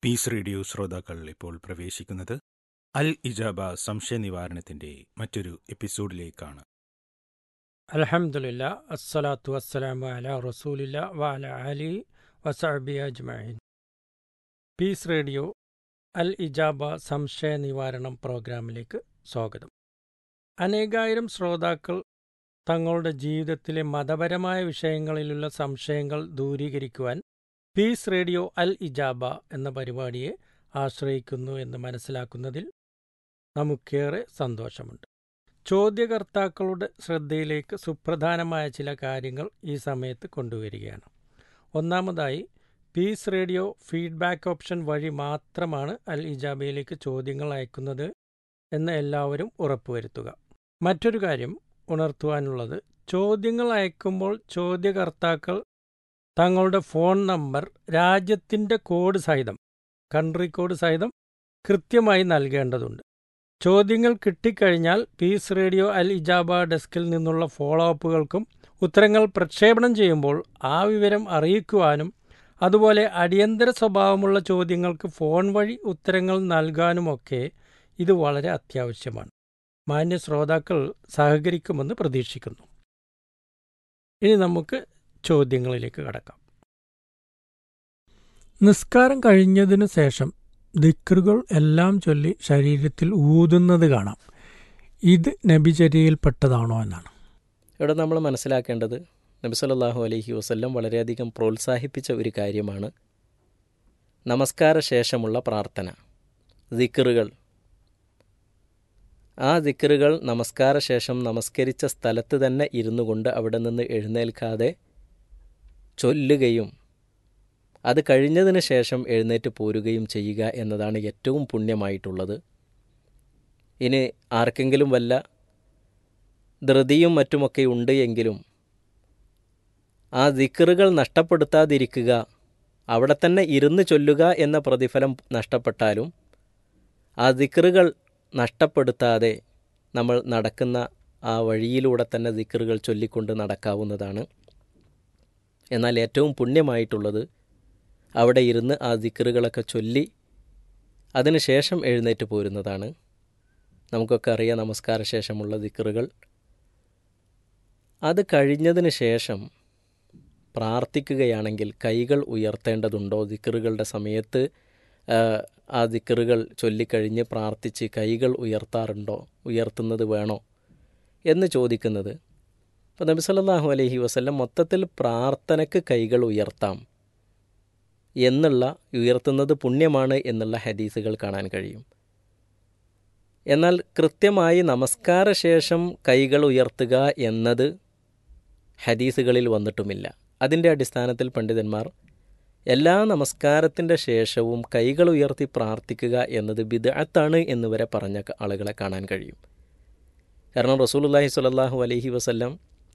piece radio ശ്രോതാക്കൾ ഇപ്പോൾ പ്രവേശിക്കുന്നത് അൽ ഇജാബ സംശയ നിവാരണത്തിന്റെ മറ്റൊരു എപ്പിസോഡിലേക്കാണ് അലഹമുല്ല അസ്സലാത്തു വസ്സലാമു അല റസൂലില്ല വഅല അലി വസഅബി അജ്മഈൻ പീസ് റേഡിയോ അൽ ഇജാബ സംശയ നിവാരണം പ്രോഗ്രാമിലേക്ക് സ്വാഗതം അനേകായിരം ശ്രോതാക്കൾ തങ്ങളുടെ ജീവിതത്തിലെ മതപരമായ വിഷയങ്ങളിലുള്ള സംശയങ്ങൾ ദൂരീകരിക്കുവാൻ പീസ് റേഡിയോ അൽ ഇജാബ എന്ന പരിപാടിയെ ആശ്രയിക്കുന്നു എന്ന് മനസ്സിലാക്കുന്നതിൽ നമുക്കേറെ സന്തോഷമുണ്ട് ചോദ്യകർത്താക്കളുടെ ശ്രദ്ധയിലേക്ക് സുപ്രധാനമായ ചില കാര്യങ്ങൾ ഈ സമയത്ത് കൊണ്ടുവരികയാണ് ഒന്നാമതായി പീസ് റേഡിയോ ഫീഡ്ബാക്ക് ഓപ്ഷൻ വഴി മാത്രമാണ് അൽ ഇജാബയിലേക്ക് ചോദ്യങ്ങൾ അയക്കുന്നത് എന്ന് എല്ലാവരും ഉറപ്പുവരുത്തുക മറ്റൊരു കാര്യം ഉണർത്തുവാനുള്ളത് ചോദ്യങ്ങൾ അയക്കുമ്പോൾ ചോദ്യകർത്താക്കൾ തങ്ങളുടെ ഫോൺ നമ്പർ രാജ്യത്തിൻ്റെ കോഡ് സഹിതം കൺട്രി കോഡ് സഹിതം കൃത്യമായി നൽകേണ്ടതുണ്ട് ചോദ്യങ്ങൾ കിട്ടിക്കഴിഞ്ഞാൽ പീസ് റേഡിയോ അൽ ഇജാബ ഡെസ്കിൽ നിന്നുള്ള ഫോളോ അപ്പുകൾക്കും ഉത്തരങ്ങൾ പ്രക്ഷേപണം ചെയ്യുമ്പോൾ ആ വിവരം അറിയിക്കുവാനും അതുപോലെ അടിയന്തര സ്വഭാവമുള്ള ചോദ്യങ്ങൾക്ക് ഫോൺ വഴി ഉത്തരങ്ങൾ നൽകാനുമൊക്കെ ഇത് വളരെ അത്യാവശ്യമാണ് മാന്യ ശ്രോതാക്കൾ സഹകരിക്കുമെന്ന് പ്രതീക്ഷിക്കുന്നു ഇനി നമുക്ക് ചോദ്യങ്ങളിലേക്ക് കടക്കാം നിസ്കാരം കഴിഞ്ഞതിനു ശേഷം ദിക്റുകൾ എല്ലാം ചൊല്ലി ശരീരത്തിൽ ഊതുന്നത് കാണാം ഇത് നബിചര്യയിൽപ്പെട്ടതാണോ എന്നാണ് ഇവിടെ നമ്മൾ മനസ്സിലാക്കേണ്ടത് നബി സല്ലല്ലാഹു അലൈഹി വസല്ലം വളരെയധികം പ്രോത്സാഹിപ്പിച്ച ഒരു കാര്യമാണ് നമസ്കാര ശേഷമുള്ള പ്രാർത്ഥന ദിക്റുകൾ ആ ദിക്റുകൾ നമസ്കാര ശേഷം നമസ്കരിച്ച സ്ഥലത്ത് തന്നെ ഇരുന്നു കൊണ്ട് അവിടെ നിന്ന് എഴുന്നേൽക്കാതെ ചൊല്ലുകയും അത് കഴിഞ്ഞതിന് ശേഷം എഴുന്നേറ്റ് പോരുകയും ചെയ്യുക എന്നതാണ് ഏറ്റവും പുണ്യമായിട്ടുള്ളത് ഇനി ആർക്കെങ്കിലും വല്ല ധൃതിയും മറ്റുമൊക്കെ ഉണ്ട് എങ്കിലും ആ ദിക്കറുകൾ നഷ്ടപ്പെടുത്താതിരിക്കുക അവിടെ തന്നെ ഇരുന്ന് ചൊല്ലുക എന്ന പ്രതിഫലം നഷ്ടപ്പെട്ടാലും ആ ദിക്കറുകൾ നഷ്ടപ്പെടുത്താതെ നമ്മൾ നടക്കുന്ന ആ വഴിയിലൂടെ തന്നെ ദിക്കറുകൾ ചൊല്ലിക്കൊണ്ട് നടക്കാവുന്നതാണ് എന്നാൽ ഏറ്റവും പുണ്യമായിട്ടുള്ളത് അവിടെ ഇരുന്ന് ആ ദിക്കറുകളൊക്കെ ചൊല്ലി അതിനുശേഷം എഴുന്നേറ്റ് പോരുന്നതാണ് നമുക്കൊക്കെ അറിയാം നമസ്കാര ശേഷമുള്ള ദിക്കറുകൾ അത് കഴിഞ്ഞതിന് ശേഷം പ്രാർത്ഥിക്കുകയാണെങ്കിൽ കൈകൾ ഉയർത്തേണ്ടതുണ്ടോ ദിക്കറുകളുടെ സമയത്ത് ആ ദിക്കറുകൾ ചൊല്ലിക്കഴിഞ്ഞ് പ്രാർത്ഥിച്ച് കൈകൾ ഉയർത്താറുണ്ടോ ഉയർത്തുന്നത് വേണോ എന്ന് ചോദിക്കുന്നത് അപ്പോൾ നബി സല്ലല്ലാഹു അലൈഹി വസല്ലം മൊത്തത്തിൽ പ്രാർത്ഥനയ്ക്ക് കൈകൾ ഉയർത്താം എന്നുള്ള ഉയർത്തുന്നത് പുണ്യമാണ് എന്നുള്ള ഹദീസുകൾ കാണാൻ കഴിയും എന്നാൽ കൃത്യമായി നമസ്കാര ശേഷം കൈകൾ ഉയർത്തുക എന്നത് ഹദീസുകളിൽ വന്നിട്ടുമില്ല അതിൻ്റെ അടിസ്ഥാനത്തിൽ പണ്ഡിതന്മാർ എല്ലാ നമസ്കാരത്തിൻ്റെ ശേഷവും കൈകൾ ഉയർത്തി പ്രാർത്ഥിക്കുക എന്നത് ബിദഅത്താണ് എന്ന് വരെ പറഞ്ഞ ആളുകളെ കാണാൻ കഴിയും കാരണം റസൂലുള്ളാഹി സ്വല്ലല്ലാഹു അലൈഹി വസല്ലം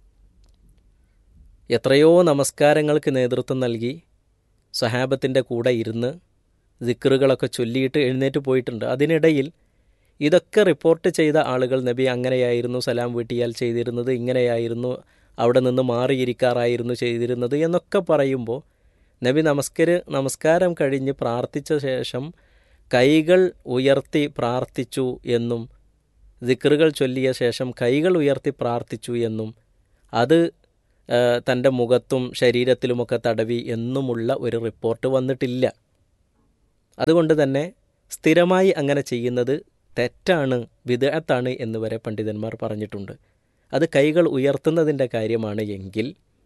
എത്രയോ നമസ്കാരങ്ങൾക്ക് നേതൃത്വം നൽകി സഹാബത്തിൻ്റെ കൂടെ ഇരുന്ന് ദിക്കറുകളൊക്കെ ചൊല്ലിയിട്ട് എഴുന്നേറ്റ് പോയിട്ടുണ്ട് അതിനിടയിൽ ഇതൊക്കെ റിപ്പോർട്ട് ചെയ്ത ആളുകൾ നബി അങ്ങനെയായിരുന്നു സലാം വീട്ടിയാൽ ചെയ്തിരുന്നത് ഇങ്ങനെയായിരുന്നു അവിടെ നിന്ന് മാറിയിരിക്കാറായിരുന്നു ചെയ്തിരുന്നത് എന്നൊക്കെ പറയുമ്പോൾ നബി നമസ്കര് നമസ്കാരം കഴിഞ്ഞ് പ്രാർത്ഥിച്ച ശേഷം കൈകൾ ഉയർത്തി പ്രാർത്ഥിച്ചു എന്നും ദിക്കറുകൾ ചൊല്ലിയ ശേഷം കൈകൾ ഉയർത്തി പ്രാർത്ഥിച്ചു എന്നും അത് തൻ്റെ മുഖത്തും ശരീരത്തിലുമൊക്കെ തടവി എന്നുമുള്ള ഒരു റിപ്പോർട്ട് വന്നിട്ടില്ല അതുകൊണ്ട് തന്നെ സ്ഥിരമായി അങ്ങനെ ചെയ്യുന്നത് തെറ്റാണ് വിദഗ്ധത്താണ് എന്ന് വരെ പണ്ഡിതന്മാർ പറഞ്ഞിട്ടുണ്ട് അത് കൈകൾ ഉയർത്തുന്നതിൻ്റെ കാര്യമാണ് എങ്കിൽ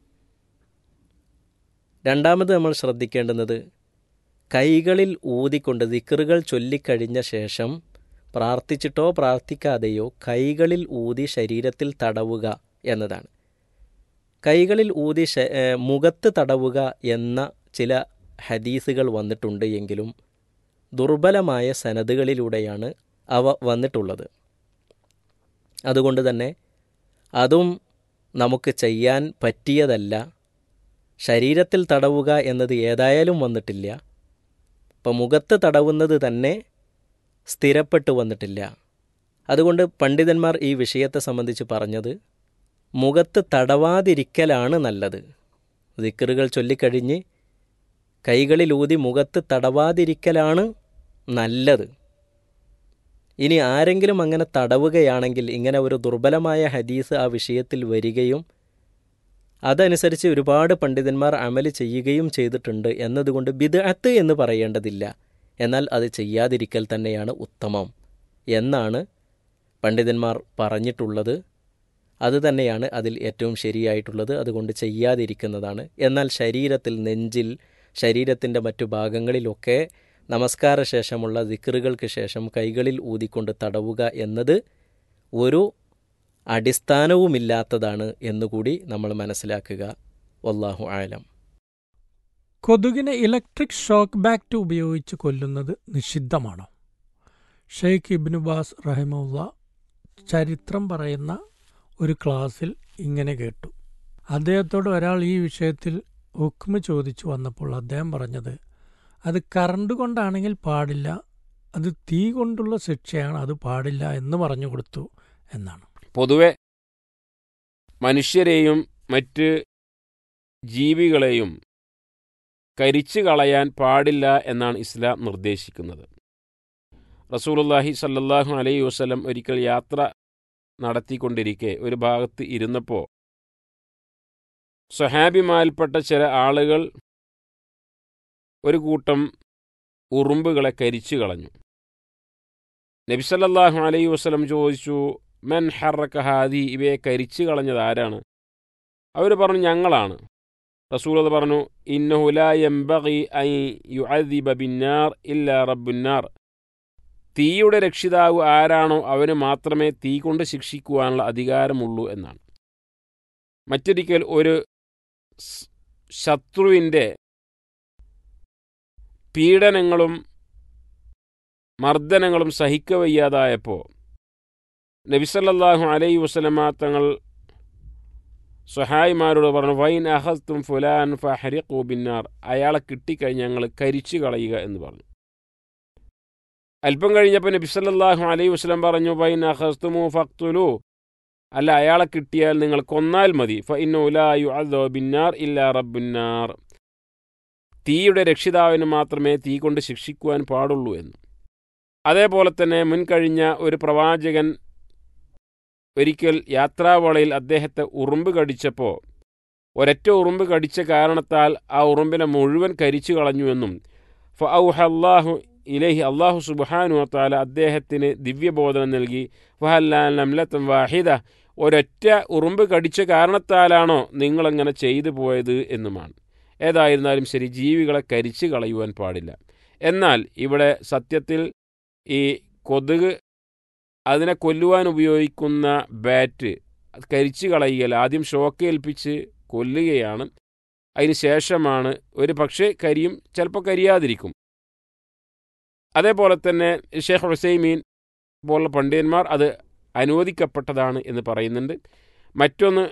രണ്ടാമത് നമ്മൾ ശ്രദ്ധിക്കേണ്ടുന്നത് കൈകളിൽ ഊതിക്കൊണ്ട് ദിക്കറുകൾ ചൊല്ലിക്കഴിഞ്ഞ ശേഷം പ്രാർത്ഥിച്ചിട്ടോ പ്രാർത്ഥിക്കാതെയോ കൈകളിൽ ഊതി ശരീരത്തിൽ തടവുക എന്നതാണ് കൈകളിൽ ഊതി മുഖത്ത് തടവുക എന്ന ചില ഹദീസുകൾ വന്നിട്ടുണ്ട് എങ്കിലും ദുർബലമായ സനതുകളിലൂടെയാണ് അവ വന്നിട്ടുള്ളത് അതുകൊണ്ട് തന്നെ അതും നമുക്ക് ചെയ്യാൻ പറ്റിയതല്ല ശരീരത്തിൽ തടവുക എന്നത് ഏതായാലും വന്നിട്ടില്ല ഇപ്പം മുഖത്ത് തടവുന്നത് തന്നെ സ്ഥിരപ്പെട്ടു വന്നിട്ടില്ല അതുകൊണ്ട് പണ്ഡിതന്മാർ ഈ വിഷയത്തെ സംബന്ധിച്ച് പറഞ്ഞത് മുഖത്ത് തടവാതിരിക്കലാണ് നല്ലത് ദിക്കറുകൾ ചൊല്ലിക്കഴിഞ്ഞ് കൈകളിലൂതി മുഖത്ത് തടവാതിരിക്കലാണ് നല്ലത് ഇനി ആരെങ്കിലും അങ്ങനെ തടവുകയാണെങ്കിൽ ഇങ്ങനെ ഒരു ദുർബലമായ ഹദീസ് ആ വിഷയത്തിൽ വരികയും അതനുസരിച്ച് ഒരുപാട് പണ്ഡിതന്മാർ അമല് ചെയ്യുകയും ചെയ്തിട്ടുണ്ട് എന്നതുകൊണ്ട് ബിദ്അത്ത് എന്ന് പറയേണ്ടതില്ല എന്നാൽ അത് ചെയ്യാതിരിക്കൽ തന്നെയാണ് ഉത്തമം എന്നാണ് പണ്ഡിതന്മാർ പറഞ്ഞിട്ടുള്ളത് അത് തന്നെയാണ് അതിൽ ഏറ്റവും ശരിയായിട്ടുള്ളത് അതുകൊണ്ട് ചെയ്യാതിരിക്കുന്നതാണ് എന്നാൽ ശരീരത്തിൽ നെഞ്ചിൽ ശരീരത്തിൻ്റെ മറ്റു ഭാഗങ്ങളിലൊക്കെ നമസ്കാര ശേഷമുള്ള ദിക്റുകൾക്ക് ശേഷം കൈകളിൽ ഊതിക്കൊണ്ട് തടവുക എന്നത് ഒരു അടിസ്ഥാനവുമില്ലാത്തതാണ് എന്നുകൂടി നമ്മൾ മനസ്സിലാക്കുക വല്ലാഹു ആലം കൊതുകിനെ ഇലക്ട്രിക് ഷോക്ക് ബാക്ട് ഉപയോഗിച്ച് കൊല്ലുന്നത് നിഷിദ്ധമാണോ ഷെയ്ഖ് ഇബ്നുബാസ് റഹിമുള്ള ചരിത്രം പറയുന്ന ഒരു ക്ലാസ്സിൽ ഇങ്ങനെ കേട്ടു അദ്ദേഹത്തോട് ഒരാൾ ഈ വിഷയത്തിൽ ഹുക്മ് ചോദിച്ചു വന്നപ്പോൾ അദ്ദേഹം പറഞ്ഞത് അത് കറണ്ട് കൊണ്ടാണെങ്കിൽ പാടില്ല അത് തീ കൊണ്ടുള്ള ശിക്ഷയാണ് അത് പാടില്ല എന്ന് പറഞ്ഞു കൊടുത്തു എന്നാണ് പൊതുവെ മനുഷ്യരെയും മറ്റ് ജീവികളെയും കരിച്ചു കളയാൻ പാടില്ല എന്നാണ് ഇസ്ലാം നിർദ്ദേശിക്കുന്നത് റസൂലുള്ളാഹി സല്ലല്ലാഹു അലൈഹി വസല്ലം ഒരിക്കൽ യാത്ര നടത്തിക്കൊണ്ടിരിക്കെ ഒരു ഭാഗത്ത് ഇരുന്നപ്പോൾ സ്വഹാബിമാൽപ്പെട്ട ചില ആളുകൾ ഒരു കൂട്ടം ഉറുമ്പുകളെ കരിച്ചു കളഞ്ഞു നബിസല്ലാഹു അലൈഹി വസ്ലം ചോദിച്ചു മെൻ ഹറക്ക ഹാദി ഇവയെ കരിച്ചു കളഞ്ഞത് ആരാണ് അവർ പറഞ്ഞു ഞങ്ങളാണ് റസൂലത് പറഞ്ഞു ഇന്നഹുലംബി ഐ യുഅദിബ ബിന്നാർ ഇല്ല റബ്ബുന്നാർ തീയുടെ രക്ഷിതാവ് ആരാണോ അവന് മാത്രമേ തീ കൊണ്ട് ശിക്ഷിക്കുവാനുള്ള അധികാരമുള്ളൂ എന്നാണ് മറ്റൊരിക്കൽ ഒരു സ് ശത്രുവിൻ്റെ പീഡനങ്ങളും മർദ്ദനങ്ങളും സഹിക്കവയ്യാതായപ്പോൾ നബിസല്ലാഹു അലൈ വസ്ലമ തങ്ങൾ സഹായിമാരോട് പറഞ്ഞു വൈൻ അഹസ്തും ഫുലാൻ ഫഹരിഖു ബിന്നാർ അയാളെ കിട്ടിക്കഴിഞ്ഞ് ഞങ്ങൾ കരിച്ചു കളയുക എന്ന് പറഞ്ഞു അല്പം കഴിഞ്ഞപ്പോൾ നബി സല്ലല്ലാഹു അലൈഹി വസ്ലം പറഞ്ഞു വൈൻ അഹസ്തുമു ഫക്തുലു അല്ല അയാളെ കിട്ടിയാൽ നിങ്ങൾ കൊന്നാൽ മതി ഫ ഇന്നുലായു അദോ ബിന്നാർ ഇല്ല റബ്ബുന്നാർ തീയുടെ രക്ഷിതാവിന് മാത്രമേ തീ കൊണ്ട് ശിക്ഷിക്കുവാൻ പാടുള്ളൂ എന്ന് അതേപോലെ തന്നെ മുൻകഴിഞ്ഞ ഒരു പ്രവാചകൻ ഒരിക്കൽ യാത്രാവേളയിൽ അദ്ദേഹത്തെ ഉറുമ്പ് കടിച്ചപ്പോൾ ഒരൊറ്റ ഉറുമ്പ് കടിച്ച കാരണത്താൽ ആ ഉറുമ്പിനെ മുഴുവൻ കരിച്ചു കളഞ്ഞുവെന്നും ഫ ഔഹല്ലാഹു ഇലഹി അള്ളാഹു സുബാനു താല അദ്ദേഹത്തിന് ദിവ്യബോധനം നൽകി ഫഹല്ലാംലത്തം വാഹിദ ഒരൊറ്റ ഉറുമ്പ് കടിച്ച കാരണത്താലാണോ നിങ്ങളങ്ങനെ ചെയ്തു പോയത് എന്നുമാണ് ഏതായിരുന്നാലും ശരി ജീവികളെ കരിച്ചു കളയുവാൻ പാടില്ല എന്നാൽ ഇവിടെ സത്യത്തിൽ ഈ കൊതുക് അതിനെ കൊല്ലുവാൻ ഉപയോഗിക്കുന്ന ബാറ്റ് കരിച്ചു കളയുകയല്ല ആദ്യം ഷോക്ക് ഏൽപ്പിച്ച് കൊല്ലുകയാണ് അതിന് ശേഷമാണ് ഒരു പക്ഷേ കരിയും ചിലപ്പോൾ കരിയാതിരിക്കും അതേപോലെ തന്നെ ഷെയ്ഖ് ഹുസൈമീൻ പോലുള്ള പണ്ഡിതന്മാർ അത് അനുവദിക്കപ്പെട്ടതാണ് എന്ന് പറയുന്നുണ്ട് മറ്റൊന്ന്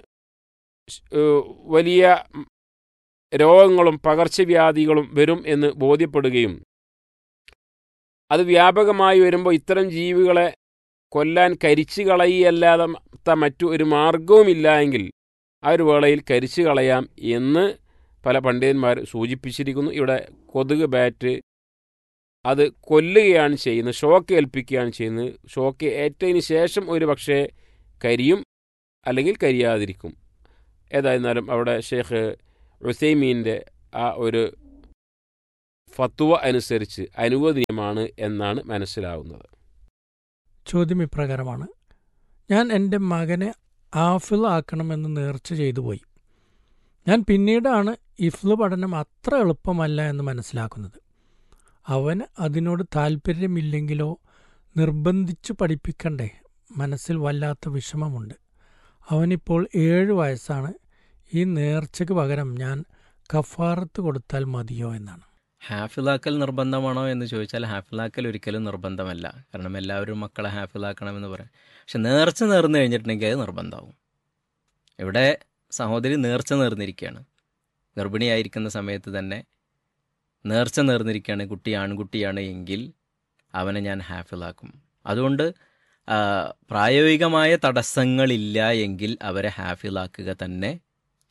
വലിയ രോഗങ്ങളും പകർച്ചവ്യാധികളും വരും എന്ന് ബോധ്യപ്പെടുകയും അത് വ്യാപകമായി വരുമ്പോൾ ഇത്തരം ജീവികളെ കൊല്ലാൻ കരിച്ചു കളയല്ലാതെ മറ്റു ഒരു മാർഗവുമില്ല എങ്കിൽ ആ ഒരു വേളയിൽ കരിച്ചു കളയാം എന്ന് പല പണ്ഡിതന്മാർ സൂചിപ്പിച്ചിരിക്കുന്നു ഇവിടെ കൊതുക് ബാറ്റ് അത് കൊല്ലുകയാണ് ചെയ്യുന്നത് ഷോക്ക് ഏൽപ്പിക്കുകയാണ് ചെയ്യുന്നത് ഷോക്ക് ഏറ്റതിന് ശേഷം ഒരു പക്ഷേ കരിയും അല്ലെങ്കിൽ കരിയാതിരിക്കും ഏതായിരുന്നാലും അവിടെ ഷെയ്ഖ് ഉസൈമീൻ്റെ ആ ഒരു ഫത്വ അനുസരിച്ച് അനുവദനീയമാണ് എന്നാണ് മനസ്സിലാവുന്നത് ചോദ്യം ഇപ്രകാരമാണ് ഞാൻ എൻ്റെ മകനെ ആഫിൽ ആക്കണമെന്ന് നേർച്ച ചെയ്തു പോയി ഞാൻ പിന്നീടാണ് ഇഫ്ല് പഠനം അത്ര എളുപ്പമല്ല എന്ന് മനസ്സിലാക്കുന്നത് അവന് അതിനോട് താല്പര്യമില്ലെങ്കിലോ നിർബന്ധിച്ചു പഠിപ്പിക്കണ്ടേ മനസ്സിൽ വല്ലാത്ത വിഷമമുണ്ട് അവനിപ്പോൾ ഏഴ് വയസ്സാണ് ഈ നേർച്ചയ്ക്ക് പകരം ഞാൻ കഫാറത്ത് കൊടുത്താൽ മതിയോ എന്നാണ് ഹാഫിലാക്കൽ നിർബന്ധമാണോ എന്ന് ചോദിച്ചാൽ ഹാഫിലാക്കൽ ഒരിക്കലും നിർബന്ധമല്ല കാരണം എല്ലാവരും മക്കളെ ഹാഫിലാക്കണമെന്ന് പറയും പക്ഷെ നേർച്ച നേർന്നു കഴിഞ്ഞിട്ടുണ്ടെങ്കിൽ അത് നിർബന്ധമാവും ഇവിടെ സഹോദരി നേർച്ച നേർന്നിരിക്കുകയാണ് ഗർഭിണിയായിരിക്കുന്ന സമയത്ത് തന്നെ നേർച്ച നേർന്നിരിക്കുകയാണ് കുട്ടി ആൺകുട്ടിയാണ് എങ്കിൽ അവനെ ഞാൻ ഹാഫിലാക്കും അതുകൊണ്ട് പ്രായോഗികമായ തടസ്സങ്ങളില്ല എങ്കിൽ അവരെ ഹാഫിലാക്കുക തന്നെ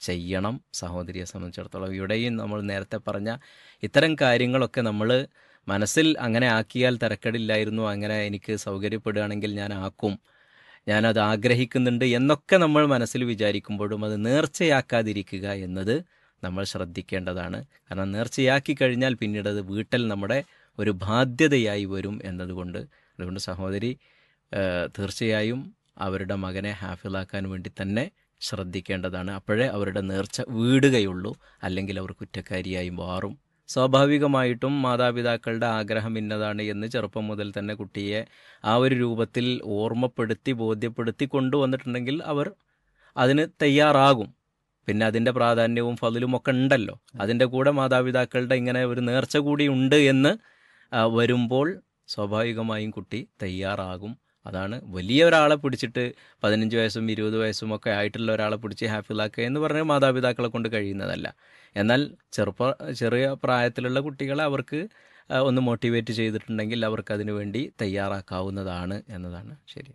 ചെയ്യണം സഹോദരിയെ സംബന്ധിച്ചിടത്തോളം ഇവിടെയും നമ്മൾ നേരത്തെ പറഞ്ഞ ഇത്തരം കാര്യങ്ങളൊക്കെ നമ്മൾ മനസ്സിൽ അങ്ങനെ ആക്കിയാൽ തിരക്കടില്ലായിരുന്നു അങ്ങനെ എനിക്ക് സൗകര്യപ്പെടുകയാണെങ്കിൽ ഞാൻ ആക്കും ഞാനത് ആഗ്രഹിക്കുന്നുണ്ട് എന്നൊക്കെ നമ്മൾ മനസ്സിൽ വിചാരിക്കുമ്പോഴും അത് നേർച്ചയാക്കാതിരിക്കുക എന്നത് നമ്മൾ ശ്രദ്ധിക്കേണ്ടതാണ് കാരണം നേർച്ചയാക്കി കഴിഞ്ഞാൽ പിന്നീട് അത് വീട്ടിൽ നമ്മുടെ ഒരു ബാധ്യതയായി വരും എന്നതുകൊണ്ട് അതുകൊണ്ട് സഹോദരി ഏഹ്, തീർച്ചയായും അവരുടെ മകനെ ഹാഫിളാക്കാൻ വേണ്ടി തന്നെ ശ്രദ്ധിക്കേണ്ടതാണ് അപ്പോഴേ അവരുടെ നേർച്ച വീടുകയുള്ളൂ അല്ലെങ്കിൽ അവർ കുറ്റക്കാരിയായി മാറും സ്വാഭാവികമായിട്ടും മാതാപിതാക്കളുടെ ആഗ്രഹം ഇന്നതാണ് എന്ന് ചെറുപ്പം മുതൽ തന്നെ കുട്ടിയെ ആ ഒരു രൂപത്തിൽ ഓർമ്മപ്പെടുത്തി ബോധ്യപ്പെടുത്തി കൊണ്ടുവന്നിട്ടുണ്ടെങ്കിൽ അവർ അതിന് തയ്യാറാകും പിന്നെ അതിൻ്റെ പ്രാധാന്യവും ഫതിലും ഒക്കെ ഉണ്ടല്ലോ അതിൻ്റെ കൂടെ മാതാപിതാക്കളുടെ ഇങ്ങനെ ഒരു നേർച്ച കൂടി ഉണ്ട് എന്ന് ആ, വരുമ്പോൾ സ്വാഭാവികമായും കുട്ടി തയ്യാറാകും അതാണ് വലിയ ഒരാളെ പിടിച്ചിട്ട് പതിനഞ്ച് വയസ്സും ഇരുപത് വയസ്സും ഒക്കെ ആയിട്ടുള്ള ഒരാളെ പിടിച്ച് ഹാഫിലാക്കുക എന്ന് പറഞ്ഞാൽ മാതാപിതാക്കളെ കൊണ്ട് കഴിയുന്നതല്ല എന്നാൽ ചെറുപ്പ ചെറിയ പ്രായത്തിലുള്ള കുട്ടികളെ അവർക്ക് ആ, ഒന്ന് മോട്ടിവേറ്റ് ചെയ്തിട്ടുണ്ടെങ്കിൽ അവർക്ക് അതിനു വേണ്ടി തയ്യാറാക്കാവുന്നതാണ് എന്നതാണ് ശരി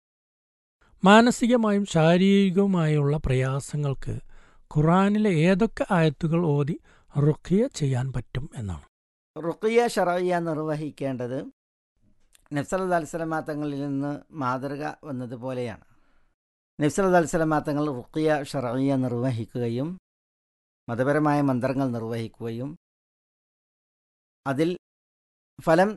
മാനസികമായും ശാരീരികവുമായുള്ള പ്രയാസങ്ങൾക്ക് ഖുറാനിലെ ഏതൊക്കെ ആയത്തുകൾ ഓതി റുഖിയ ചെയ്യാൻ പറ്റും എന്നാണ് റുക്കിയ ഷറയ്യ നിർവഹിക്കേണ്ടത് നബ്സലത് അലിസ്ലമാ തങ്ങളിൽ നിന്ന് മാതൃക വന്നതുപോലെയാണ് നബ്സലത് അലിസ്ലമാ തങ്ങൾ റുക്കിയ ഷറയ്യ നിർവഹിക്കുകയും മതപരമായ മന്ത്രങ്ങൾ നിർവഹിക്കുകയും അതിൽ ഫലം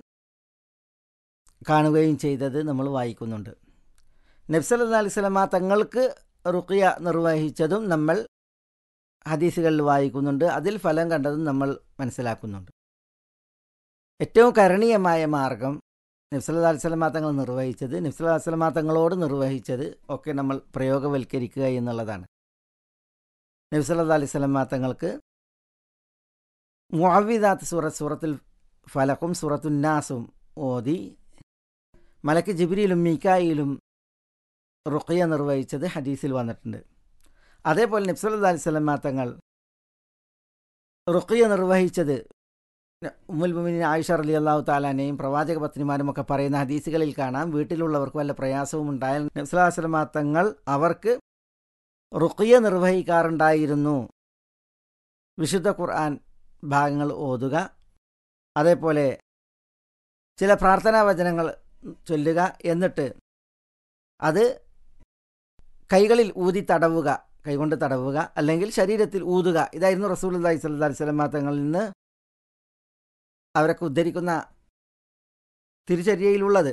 കാണുകയും ചെയ്തത് നമ്മൾ വായിക്കുന്നുണ്ട് നബ്സലത് അലിസ്ലമാ തങ്ങൾക്ക് റുക്കിയ നിർവഹിച്ചതും നമ്മൾ ഹദീസുകളിൽ വായിക്കുന്നുണ്ട് അതിൽ ഫലം കണ്ടതും നമ്മൾ മനസ്സിലാക്കുന്നുണ്ട് ഏറ്റവും കരണീയമായ മാർഗം നബ്സല്ലാ അലിസ്ലമാ തങ്ങൾ നിർവഹിച്ചത് നബ്സല്ലാ അലിസ്ലമാ തങ്ങളോട് നിർവഹിച്ചത് ഒക്കെ നമ്മൾ പ്രയോഗവൽക്കരിക്കുക എന്നുള്ളതാണ് നബ്സല്ലാ അലിസ്ലമാ തങ്ങൾക്ക് മുഅവിദാത്ത് സൂറത്ത് സൂറത്തുൽ ഫലക്കും സൂറത്തുന്നാസും ഓതി മലക്ക് ജിബ്രിയിലും മീക്കായിലും റുഖിയ നിർവഹിച്ചത് ഹദീസിൽ വന്നിട്ടുണ്ട് അതേപോലെ നബ്സല്ലാ അലിസ്ലമാ തങ്ങൾ റുഖിയ നിർവഹിച്ചത് ഉമ്മുൽമുമിൻ ആയിഷ അലി അള്ളാഹു താലാനെയും പ്രവാചക പത്നിമാരും ഒക്കെ പറയുന്ന ഹദീസുകളിൽ കാണാം വീട്ടിലുള്ളവർക്ക് വല്ല പ്രയാസവും ഉണ്ടായാൽ നബ്സലാസ്ലമാ തങ്ങൾ അവർക്ക് റുഖിയ നിർവഹിക്കാറുണ്ടായിരുന്നു വിശുദ്ധ ഖുർആൻ ഭാഗങ്ങൾ ഓതുക അതേപോലെ ചില പ്രാർത്ഥനാ വചനങ്ങൾ ചൊല്ലുക എന്നിട്ട് അത് കൈകളിൽ ഊതി തടവുക കൈകൊണ്ട് തടവുക അല്ലെങ്കിൽ ശരീരത്തിൽ ഊതുക ഇതായിരുന്നു റസൂൽ അള്ളഹി സ്വല്ലാ സ്വലമാ തങ്ങളിൽ നിന്ന് അവരൊക്കെ ഉദ്ധരിക്കുന്ന തിരിച്ചര്യയിലുള്ളത്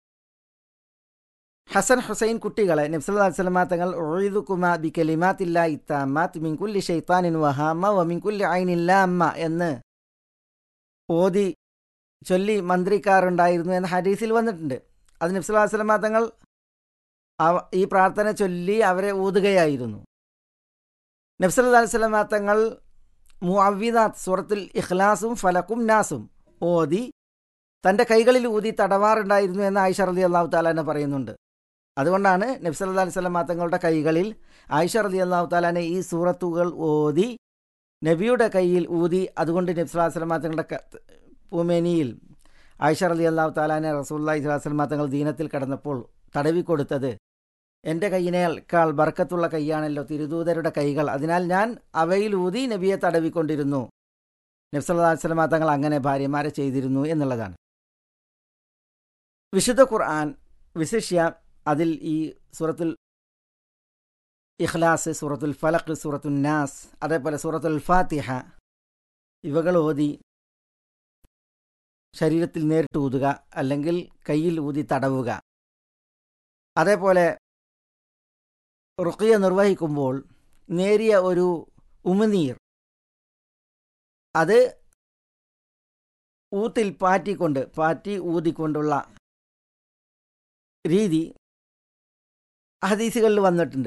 ഹസൻ ഹുസൈൻ കുട്ടികളെ നബ്സല്ലാ സ്വലമാ തങ്ങൾ ഒഴുതുക്കുമ ബി കലിമാത്തില്ല ഇത്താമാത്ത് മിൻകുല്ലി ഷെയ്ത്താനിൻ വഹാമ വ മിൻകുല്ലി ഐനില്ല അമ്മ എന്ന് ഓതി ചൊല്ലി മന്ത്രിക്കാറുണ്ടായിരുന്നു എന്ന ഹദീസിൽ വന്നിട്ടുണ്ട് അത് നബ്സല്ലാ സ്വലമാ തങ്ങൾ അവ- ഈ പ്രാർത്ഥന ചൊല്ലി അവരെ ഊതുകയായിരുന്നു നബ്സല്ലാ സ്വലമാ തങ്ങൾ മുഅവ്വിദാത്ത് സൂറത്തുൽ ഇഖ്ലാസും ഫലക്കും നാസും ഓതി തൻ്റെ കൈകളിൽ ഊതി തടവാറുണ്ടായിരുന്നു എന്ന് ആയിഷ റലി അള്ളാഹു താലാനെ പറയുന്നുണ്ട് അതുകൊണ്ടാണ് നബ്സല്ലാ അലൈഹി സ്വലം തങ്ങളുടെ കൈകളിൽ ആയിഷ റലി അള്ളാഹു താലാനെ ഈ സൂറത്തുകൾ ഓതി നബിയുടെ കയ്യിൽ ഊതി അതുകൊണ്ട് നബ്സല്ലാ സ്വലം തങ്ങളുടെ ക- പൂമേനിയിൽ ആയിഷ റലി അള്ളാഹു താലാനെ റസൂല്ലാ ഇസ്ലാസ്ലം തങ്ങൾ ദീനത്തിൽ കടന്നപ്പോൾ തടവി കൊടുത്തത് എൻ്റെ കൈയിനേക്കാൾ ബർക്കത്തുള്ള കൈയാണല്ലോ തിരുദൂതരുടെ കൈകൾ അതിനാൽ ഞാൻ അവയിൽ ഊതി നബിയെ തടവിക്കൊണ്ടിരുന്നു നബ്സല്ലാസ്ലമ തങ്ങൾ അങ്ങനെ ഭാര്യമാരെ ചെയ്തിരുന്നു എന്നുള്ളതാണ് വിശുദ്ധ ഖുർആൻ വിശിഷ്യ അതിൽ ഈ സൂറത്തുൽ ഇഖ്ലാസ് സൂറത്തുൽ ഫലഖ് സൂറത്തുൽ നാസ് അതേപോലെ സൂറത്തുൽ ഫാത്തിഹ ഇവകൾ ഓതി ശരീരത്തിൽ നേരിട്ട് ഊതുക അല്ലെങ്കിൽ കയ്യിൽ ഊതി തടവുക അതേപോലെ റുക്കിയ നിർവഹിക്കുമ്പോൾ നേരിയ ഒരു ഉമിനീർ അത് ഊത്തിൽ പാറ്റിക്കൊണ്ട് പാറ്റി ഊതിക്കൊണ്ടുള്ള രീതി ഹദീസുകളിൽ വന്നിട്ടുണ്ട്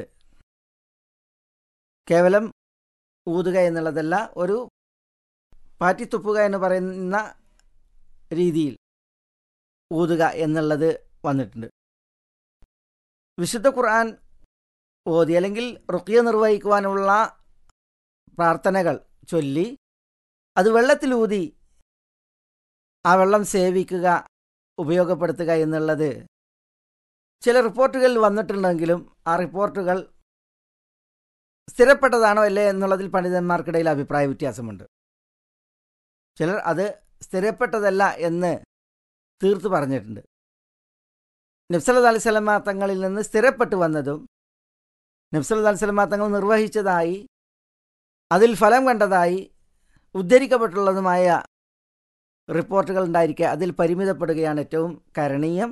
കേവലം ഊതുക എന്നുള്ളതല്ല ഒരു പാറ്റിത്തുപ്പുക എന്ന് പറയുന്ന രീതിയിൽ ഊതുക എന്നുള്ളത് വന്നിട്ടുണ്ട് വിശുദ്ധ ഖുർആൻ ഓതി അല്ലെങ്കിൽ റുക്കിയ നിർവഹിക്കുവാനുള്ള പ്രാർത്ഥനകൾ ചൊല്ലി അത് വെള്ളത്തിലൂതി ആ വെള്ളം സേവിക്കുക ഉപയോഗപ്പെടുത്തുക എന്നുള്ളത് ചില റിപ്പോർട്ടുകളിൽ വന്നിട്ടുണ്ടെങ്കിലും ആ റിപ്പോർട്ടുകൾ സ്ഥിരപ്പെട്ടതാണോ അല്ലേ എന്നുള്ളതിൽ പണ്ഡിതന്മാർക്കിടയിൽ അഭിപ്രായ വ്യത്യാസമുണ്ട് ചിലർ അത് സ്ഥിരപ്പെട്ടതല്ല എന്ന് തീർത്തു പറഞ്ഞിട്ടുണ്ട് നബ്സലത് അലി സ്വലമ തങ്ങളിൽ നിന്ന് സ്ഥിരപ്പെട്ടു വന്നതും നബ്സലത് അലി സ്വലമ തങ്ങൾ നിർവഹിച്ചതായി അതിൽ ഫലം കണ്ടതായി ഉദ്ധരിക്കപ്പെട്ടുള്ളതുമായ റിപ്പോർട്ടുകൾ ഉണ്ടായിരിക്കുക അതിൽ പരിമിതപ്പെടുകയാണ് ഏറ്റവും കരണീയം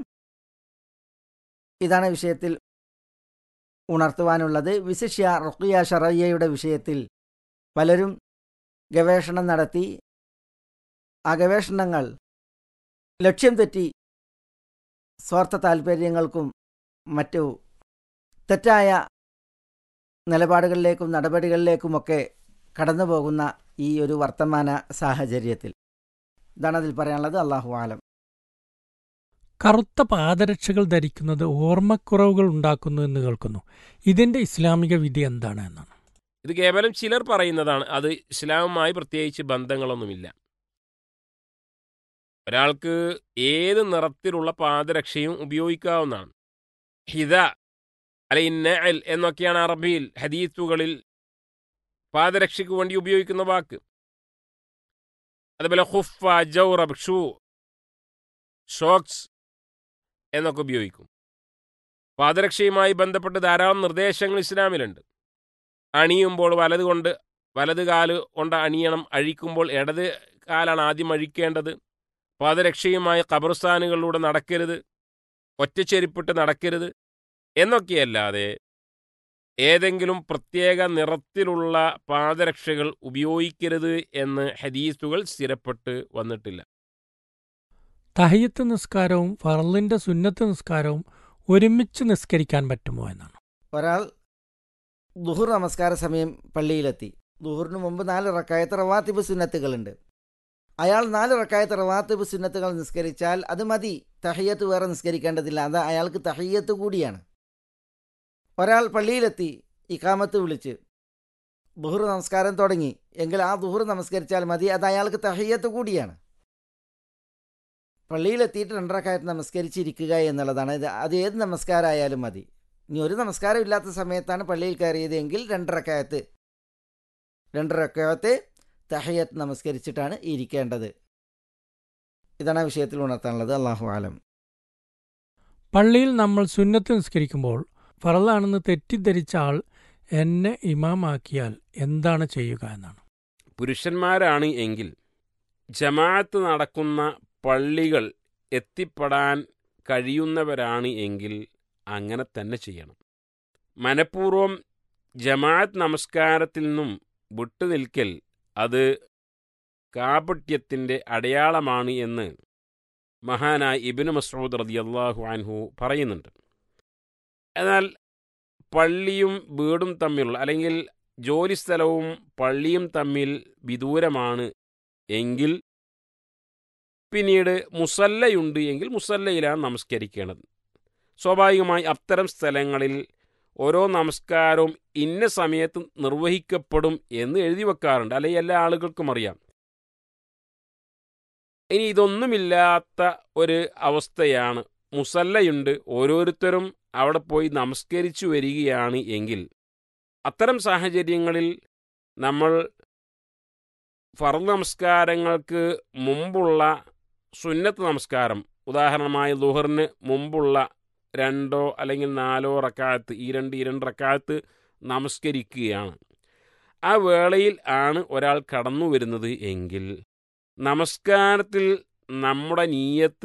ഇതാണ് വിഷയത്തിൽ ഉണർത്തുവാനുള്ളത് വിശിഷ്യ റുക്കിയ ഷറയ്യയുടെ വിഷയത്തിൽ പലരും ഗവേഷണം നടത്തി ആ ഗവേഷണങ്ങൾ ലക്ഷ്യം തെറ്റി സ്വാർത്ഥ താൽപ്പര്യങ്ങൾക്കും മറ്റു തെറ്റായ നിലപാടുകളിലേക്കും നടപടികളിലേക്കുമൊക്കെ കടന്നു പോകുന്ന ഈ ഒരു വർത്തമാന സാഹചര്യത്തിൽ ഇതാണ് അതിൽ പറയാനുള്ളത് അള്ളാഹു ആലം കറുത്ത പാദരക്ഷകൾ ധരിക്കുന്നത് ഓർമ്മക്കുറവുകൾ ഉണ്ടാക്കുന്നു എന്ന് കേൾക്കുന്നു ഇതിന്റെ ഇസ്ലാമിക വിധി എന്താണ് എന്നാണ് ഇത് കേവലം ചിലർ പറയുന്നതാണ് അത് ഇസ്ലാമുമായി പ്രത്യേകിച്ച് ബന്ധങ്ങളൊന്നുമില്ല ഒരാൾക്ക് ഏത് നിറത്തിലുള്ള പാദരക്ഷയും ഉപയോഗിക്കാവുന്നതാണ് ഹിത അല്ലെ ഇന്നൽ എന്നൊക്കെയാണ് അറബിയിൽ ഹദീത്തുകളിൽ പാദരക്ഷയ്ക്ക് വേണ്ടി ഉപയോഗിക്കുന്ന വാക്ക് അതുപോലെ ഹുഫ ജൗറബ് ഷൂ ഷോക്സ് എന്നൊക്കെ ഉപയോഗിക്കും പാദരക്ഷയുമായി ബന്ധപ്പെട്ട് ധാരാളം നിർദ്ദേശങ്ങൾ ഇസ്ലാമിലുണ്ട് അണിയുമ്പോൾ വലത് കൊണ്ട് വലത് കാല് കൊണ്ട് അണിയണം അഴിക്കുമ്പോൾ ഇടത് കാലാണ് ആദ്യം അഴിക്കേണ്ടത് പാദരക്ഷയുമായി ഖബർസ്ഥാനുകളിലൂടെ നടക്കരുത് ഒറ്റച്ചെരിപ്പിട്ട് നടക്കരുത് എന്നൊക്കെയല്ലാതെ ഏതെങ്കിലും പ്രത്യേക നിറത്തിലുള്ള പാദരക്ഷകൾ ഉപയോഗിക്കരുത് എന്ന് ഹദീസുകൾ സ്ഥിരപ്പെട്ട് വന്നിട്ടില്ല തഹയ്യത്ത് നിസ്കാരവും ഫറലിന്റെ സുന്നത്ത് നിസ്കാരവും ഒരുമിച്ച് നിസ്കരിക്കാൻ പറ്റുമോ എന്നാണ് ഒരാൾ ദുഹുർ നമസ്കാര സമയം പള്ളിയിലെത്തി ദുഹുറിന് മുമ്പ് നാല് റക്കായത്ത് റവാത്തിബ് സുന്നത്തുകളുണ്ട് അയാൾ നാല് റക്കായത്ത് റവാത്തിബ് സുന്നത്തുകൾ നിസ്കരിച്ചാൽ അത് മതി തഹയ്യത്ത് വേറെ നിസ്കരിക്കേണ്ടതില്ല അത് അയാൾക്ക് തഹയ്യത്ത് കൂടിയാണ് ഒരാൾ പള്ളിയിലെത്തി ഇക്കാമത്ത് വിളിച്ച് ദുഹുർ നമസ്കാരം തുടങ്ങി എങ്കിൽ ആ ദുഹുർ നമസ്കരിച്ചാൽ മതി അത് അയാൾക്ക് തഹയ്യത്ത് കൂടിയാണ് പള്ളിയിലെത്തിയിട്ട് രണ്ടരക്കായത്ത് നമസ്കരിച്ചിരിക്കുക എന്നുള്ളതാണ് ഇത് അത് ഏത് നമസ്കാരമായാലും മതി ഇനി ഒരു നമസ്കാരം ഇല്ലാത്ത സമയത്താണ് പള്ളിയിൽ കയറിയത് എങ്കിൽ രണ്ടരക്കായത്ത് രണ്ടരക്കായത്ത് തഹയ്യത്ത് നമസ്കരിച്ചിട്ടാണ് ഇരിക്കേണ്ടത് ഇതാണ് ആ വിഷയത്തിൽ ഉണർത്താനുള്ളത് അള്ളാഹു ആലം പള്ളിയിൽ നമ്മൾ സുന്നത്ത് നിസ്കരിക്കുമ്പോൾ ഫറലാണെന്ന് തെറ്റിദ്ധരിച്ച ആൾ എന്നെ ഇമാമാക്കിയാൽ എന്താണ് ചെയ്യുക എന്നാണ് പുരുഷന്മാരാണ് എങ്കിൽ ജമാഅത്ത് നടക്കുന്ന പള്ളികൾ എത്തിപ്പെടാൻ കഴിയുന്നവരാണ് എങ്കിൽ അങ്ങനെ തന്നെ ചെയ്യണം മനഃപൂർവം ജമാഅത്ത് നമസ്കാരത്തിൽ നിന്നും വിട്ടുനിൽക്കൽ അത് കാപട്യത്തിൻ്റെ അടയാളമാണ് എന്ന് മഹാനായ ഇബിന് മസൂദ് റതിയല്ലാഹു അൻഹു പറയുന്നുണ്ട് എന്നാൽ പള്ളിയും വീടും തമ്മിലുള്ള അല്ലെങ്കിൽ ജോലിസ്ഥലവും പള്ളിയും തമ്മിൽ വിദൂരമാണ് എങ്കിൽ പിന്നീട് മുസല്ലയുണ്ട് എങ്കിൽ മുസല്ലയിലാണ് നമസ്കരിക്കേണ്ടത് സ്വാഭാവികമായി അത്തരം സ്ഥലങ്ങളിൽ ഓരോ നമസ്കാരവും ഇന്ന സമയത്ത് നിർവഹിക്കപ്പെടും എന്ന് എഴുതി വെക്കാറുണ്ട് അല്ലെങ്കിൽ എല്ലാ ആളുകൾക്കും അറിയാം ഇനി ഇതൊന്നുമില്ലാത്ത ഒരു അവസ്ഥയാണ് മുസല്ലയുണ്ട് ഓരോരുത്തരും അവിടെ പോയി നമസ്കരിച്ചു വരികയാണ് എങ്കിൽ അത്തരം സാഹചര്യങ്ങളിൽ നമ്മൾ ഫർദ് നമസ്കാരങ്ങൾക്ക് മുമ്പുള്ള സുന്നത്ത് നമസ്കാരം ഉദാഹരണമായി ലുഹറിന് മുമ്പുള്ള രണ്ടോ അല്ലെങ്കിൽ നാലോ റക്കാത്ത് ഈ രണ്ട് ഈ രണ്ട് റക്കാത്ത് നമസ്കരിക്കുകയാണ് ആ വേളയിൽ ആണ് ഒരാൾ കടന്നു വരുന്നത് എങ്കിൽ നമസ്കാരത്തിൽ നമ്മുടെ നീയത്ത്